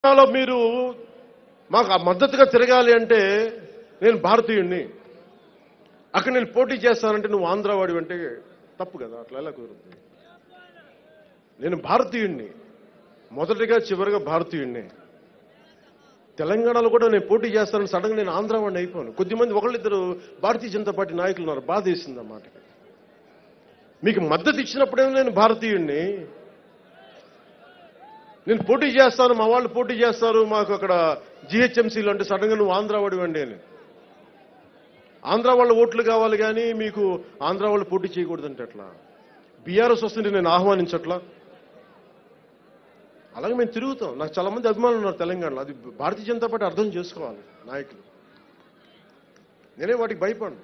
తెలంగాణలో మీరు మాకు ఆ మద్దతుగా తిరగాలి అంటే నేను భారతీయుణ్ణి అక్కడ నేను పోటీ చేస్తానంటే నువ్వు ఆంధ్రవాడి అంటే తప్పు కదా అట్లా ఎలా కుదురుతుంది నేను భారతీయుణ్ణి మొదటిగా చివరిగా భారతీయుణ్ణి తెలంగాణలో కూడా నేను పోటీ చేస్తానని సడన్గా నేను ఆంధ్రవాడిని అయిపోను కొద్దిమంది ఒకళ్ళిద్దరు భారతీయ జనతా పార్టీ నాయకులు ఉన్నారు బాధ వేసింది అన్నమాట మీకు మద్దతు ఇచ్చినప్పుడే నేను భారతీయుణ్ణి నేను పోటీ చేస్తాను మా వాళ్ళు పోటీ చేస్తారు మాకు అక్కడ జిహెచ్ఎంసీలు అంటే సడన్గా నువ్వు ఆంధ్ర వాడివండి అని ఆంధ్ర వాళ్ళ ఓట్లు కావాలి కానీ మీకు ఆంధ్ర వాళ్ళు పోటీ చేయకూడదంటే ఎట్లా బీఆర్ఎస్ వస్తుంటే నేను ఆహ్వానించట్లా అలాగే మేము తిరుగుతాం నాకు చాలా మంది అభిమానులు ఉన్నారు తెలంగాణలో అది భారతీయ జనతా పార్టీ అర్థం చేసుకోవాలి నాయకులు నేనే వాటికి భయపడను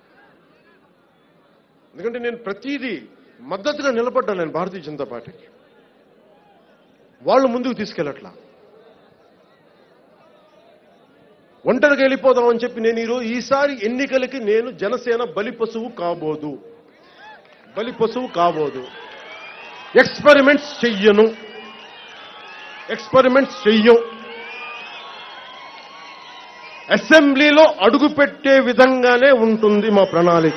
ఎందుకంటే నేను ప్రతిదీ మద్దతుగా నిలబడ్డాను నేను భారతీయ జనతా పార్టీకి వాళ్ళు ముందుకు తీసుకెళ్ళట్లా ఒంటరికి వెళ్ళిపోదాం అని చెప్పి నేను ఈరోజు ఈసారి ఎన్నికలకి నేను జనసేన బలి పశువు కాబోదు బలి పశువు కాబోదు ఎక్స్పెరిమెంట్స్ చెయ్యను ఎక్స్పెరిమెంట్స్ చెయ్యం అసెంబ్లీలో అడుగు పెట్టే విధంగానే ఉంటుంది మా ప్రణాళిక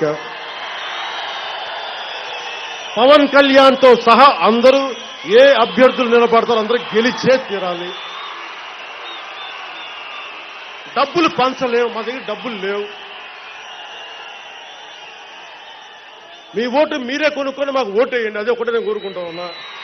పవన్ కళ్యాణ్ తో సహా అందరూ ఏ అభ్యర్థులు నిలబడతారో అందరూ గెలిచే తీరాలి డబ్బులు పంచలేవు మా దగ్గర డబ్బులు లేవు మీ ఓటు మీరే కొనుక్కొని మాకు ఓటు వేయండి అదే ఒకటే నేను కోరుకుంటా ఉన్నా